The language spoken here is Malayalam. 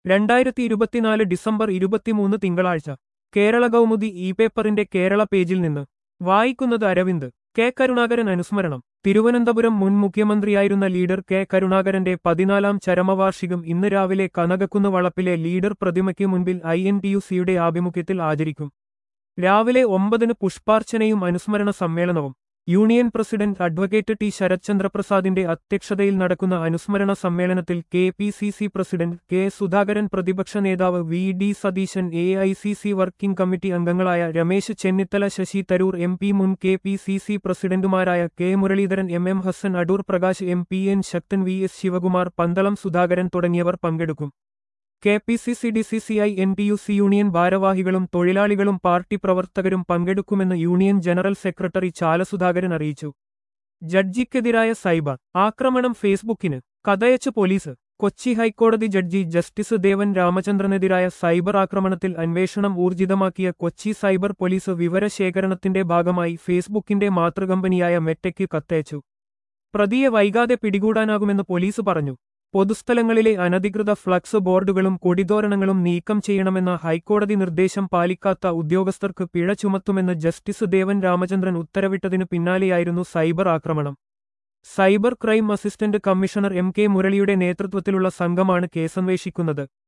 രണ്ടായിരത്തി ഇരുപത്തിനാല് ഡിസംബർ ഇരുപത്തിമൂന്ന് തിങ്കളാഴ്ച കേരള കൗമുദി ഇ പേപ്പറിന്റെ കേരള പേജിൽ നിന്ന് വായിക്കുന്നത് അരവിന്ദ് കെ കരുണാകരൻ അനുസ്മരണം തിരുവനന്തപുരം മുൻ മുഖ്യമന്ത്രിയായിരുന്ന ലീഡർ കെ കരുണാകരന്റെ പതിനാലാം ചരമവാർഷികം ഇന്ന് രാവിലെ കനകക്കുന്ന് വളപ്പിലെ ലീഡർ പ്രതിമയ്ക്ക് മുൻപിൽ ഐ എൻ ടി യു സിയുടെ ആഭിമുഖ്യത്തിൽ ആചരിക്കും രാവിലെ ഒമ്പതിന് പുഷ്പാർച്ചനയും അനുസ്മരണ സമ്മേളനവും യൂണിയൻ പ്രസിഡന്റ് അഡ്വക്കേറ്റ് ടി ശരത്ചന്ദ്രപ്രസാദിന്റെ അധ്യക്ഷതയിൽ നടക്കുന്ന അനുസ്മരണ സമ്മേളനത്തിൽ K P C C president K Sudhakaran പ്രതിപക്ഷ നേതാവ് V D Satheesan A I C C working committee അംഗങ്ങളായ രമേശ് ചെന്നിത്തല ശശി തരൂർ എം പി മുൻ കെ പി സി സി പ്രസിഡന്റുമാരായ K Muraleedharan M M Hassan Adoor Prakash M P N Sakthan V S Sivakumar Pandalam Sudhakaran തുടങ്ങിയവർ പങ്കെടുക്കും K P C C D C C I N T U C union ഭാരവാഹികളും തൊഴിലാളികളും പാർട്ടി പ്രവർത്തകരും പങ്കെടുക്കുമെന്ന് union general secretary Chala Sudhakaran അറിയിച്ചു ജഡ്ജിക്കെതിരായ സൈബർ ആക്രമണം ഫേസ്ബുക്കിന് കഥയച്ച് പോലീസ് കൊച്ചി ഹൈക്കോടതി ജഡ്ജി ജസ്റ്റിസ് ദേവൻ രാമചന്ദ്രനെതിരായ സൈബർ ആക്രമണത്തിൽ അന്വേഷണം ഊർജിതമാക്കിയ കൊച്ചി സൈബർ പോലീസ് വിവരശേഖരണത്തിന്റെ ഭാഗമായി ഫേസ്ബുക്കിന്റെ മാതൃകമ്പനിയായ മെറ്റയ്ക്ക് കത്തയച്ചു പ്രതിയെ വൈകാതെ പിടികൂടാനാകുമെന്ന് പോലീസ് പറഞ്ഞു പൊതുസ്ഥലങ്ങളിലെ അനധികൃത ഫ്ലക്സ് ബോർഡുകളും കൊടിതോരണങ്ങളും നീക്കം ചെയ്യണമെന്ന ഹൈക്കോടതി നിർദ്ദേശം പാലിക്കാത്ത ഉദ്യോഗസ്ഥർക്ക് പിഴ ചുമത്തുമെന്ന് ജസ്റ്റിസ് ദേവൻ രാമചന്ദ്രൻ ഉത്തരവിട്ടതിനു പിന്നാലെയായിരുന്നു സൈബർ ആക്രമണം cyber crime assistant commissioner M K മുരളിയുടെ നേതൃത്വത്തിലുള്ള സംഘമാണ് കേസന്വേഷിക്കുന്നത്